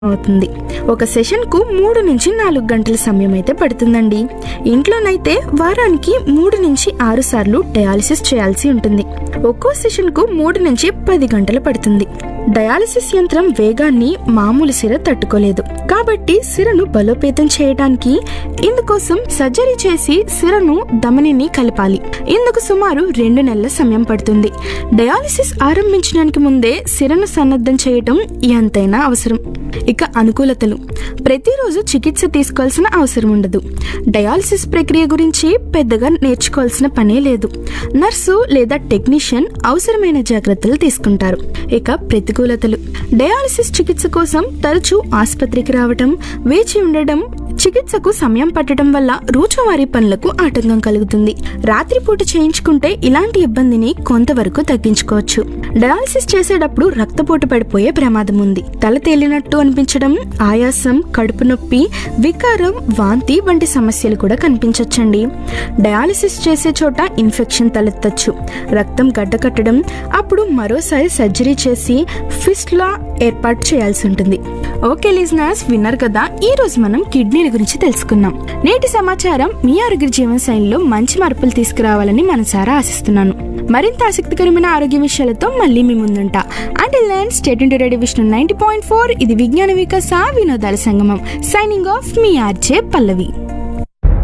అవుతుంది ఒక సెషన్కు మూడు నుంచి నాలుగు గంటల సమయం అయితే పడుతుందండి ఇంట్లోనైతే వారానికి మూడు నుంచి ఆరు సార్లు డయాలిసిస్ చేయాల్సి ఉంటుంది ఒక్కో సెషన్కు మూడు నుంచి పది గంటలు పడుతుంది డయాలిసిస్ యంత్రం వేగాన్ని మామూలు సిర తట్టుకోలేదు కాబట్టి సిరను బలోపేతం చేయడానికి ఇందుకోసం సర్జరీ చేసి సిరను ధమనిని కలపాలి ఇందుకు సుమారు రెండు నెలల సమయం పడుతుంది డయాలిసిస్ ఆరంభించడానికి ముందే సిరను సన్నద్ధం చేయటం ఎంతైనా అవసరం ఇక అనుకూలతలు ప్రతిరోజు చికిత్స తీసుకోవాల్సిన అవసరం ఉండదు డయాలసిస్ ప్రక్రియ గురించి పెద్దగా నేర్చుకోవాల్సిన పనే లేదు నర్సు లేదా టెక్నీషియన్ అవసరమైన జాగ్రత్తలు తీసుకుంటారు ఇక ప్రతికూలతలు డయాలసిస్ చికిత్స కోసం తరచూ ఆసుపత్రికి రావటం వేచి ఉండడం చికిత్సకు సమయం పట్టడం వల్ల రోజువారీ పనులకు ఆటంకం కలుగుతుంది రాత్రిపూట చేయించుకుంటే ఇలాంటి ఇబ్బందిని కొంతవరకు తగ్గించుకోవచ్చు డయాలసిస్ చేసేటప్పుడు రక్తపోటు పడిపోయే ప్రమాదం ఉంది తల తేలినట్టు అనిపించడం ఆయాసం కడుపు నొప్పి వికారం వాంతి వంటి సమస్యలు కూడా కనిపించవచ్చండి డయాలసిస్ చేసే చోట ఇన్ఫెక్షన్ తలెత్తచ్చు రక్తం గడ్డకట్టడం అప్పుడు మరోసారి సర్జరీ చేసి ఫిస్ట్లా ఏర్పాటు చేయాల్సి ఉంటుంది ఓకే లిజనర్స్ విన్నారు కదా ఈ రోజు మనం కిడ్నీల గురించి తెలుసుకున్నాం నేటి సమాచారం మీ ఆరోగ్య జీవన శైలిలో మంచి మార్పులు తీసుకురావాలని మనసారా ఆశిస్తున్నాను మరింత ఆసక్తికరమైన ఆరోగ్య విషయాలతో మళ్ళీ మీ ముందుంటా until then stay tuned radio Vishnu ninety point four ఇది విజ్ఞాన వికాస వినోదాల సంగమం సైనింగ్ ఆఫ్ మీ ఆర్జే పల్లవి